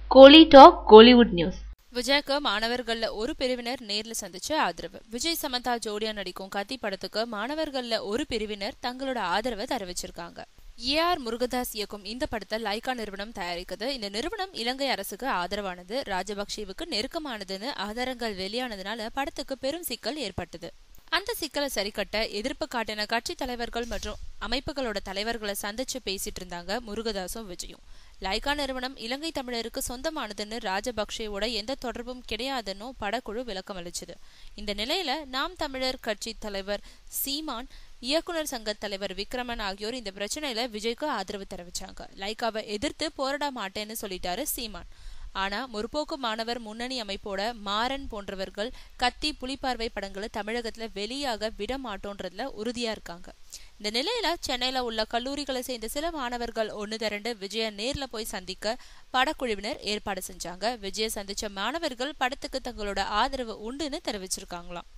கோலி talk Kollywood news விஜய்க்கு மாணவர்கள்ல ஒரு பிரிவினர் நேர்ல சந்திச்சு ஆதரவு விஜய் சமந்தா ஜோடியா நடிக்கும் கத்தி படத்துக்கு மாணவர்கள்ல ஒரு பிரிவினர் தங்களோட ஆதரவை தெரிவிச்சிருக்காங்க ஏ ஆர் முருகதாஸ் இயக்கும் இந்த படத்தை லைகா நிறுவனம் தயாரிக்குது இந்த நிறுவனம் இலங்கை அரசுக்கு ஆதரவானது ராஜபக்சேவுக்கு நெருக்கமானதுன்னு ஆதாரங்கள் வெளியானதுனால படத்துக்கு பெரும் சிக்கல் ஏற்பட்டது அந்த சிக்கலை சரிக்கட்ட எதிர்ப்பு காட்டின கட்சி தலைவர்கள் மற்றும் அமைப்புகளோட தலைவர்களை சந்திச்சு பேசிட்டு இருந்தாங்க முருகதாசும் விஜயும் லைகா நிறுவனம் இலங்கை தமிழருக்கு சொந்தமானதுன்னு ராஜபக்சேவோட எந்த தொடர்பும் கிடையாதுன்னு படக்குழு விளக்கம் அளிச்சது இந்த நிலையில நாம் தமிழர் கட்சி தலைவர் சீமான் இயக்குனர் சங்க தலைவர் விக்ரமன் ஆகியோர் இந்த பிரச்சனையில விஜய்க்கு ஆதரவு தெரிவிச்சாங்க லைகாவை எதிர்த்து போராட மாட்டேன்னு சொல்லிட்டாரு சீமான் ஆனா முற்போக்கு மாணவர் முன்னணி அமைப்போட மாறன் போன்றவர்கள் கத்தி புலிப்பார்வை படங்களை தமிழகத்துல வெளியாக விட மாட்டோன்றதுல உறுதியா இருக்காங்க இந்த நிலையில சென்னையில உள்ள கல்லூரிகளை சேர்ந்த சில மாணவர்கள் ஒன்னு திரண்டு விஜய நேர்ல போய் சந்திக்க படக்குழுவினர் ஏற்பாடு செஞ்சாங்க விஜய சந்திச்ச மாணவர்கள் படத்துக்கு தங்களோட ஆதரவு உண்டுன்னு தெரிவிச்சிருக்காங்களாம்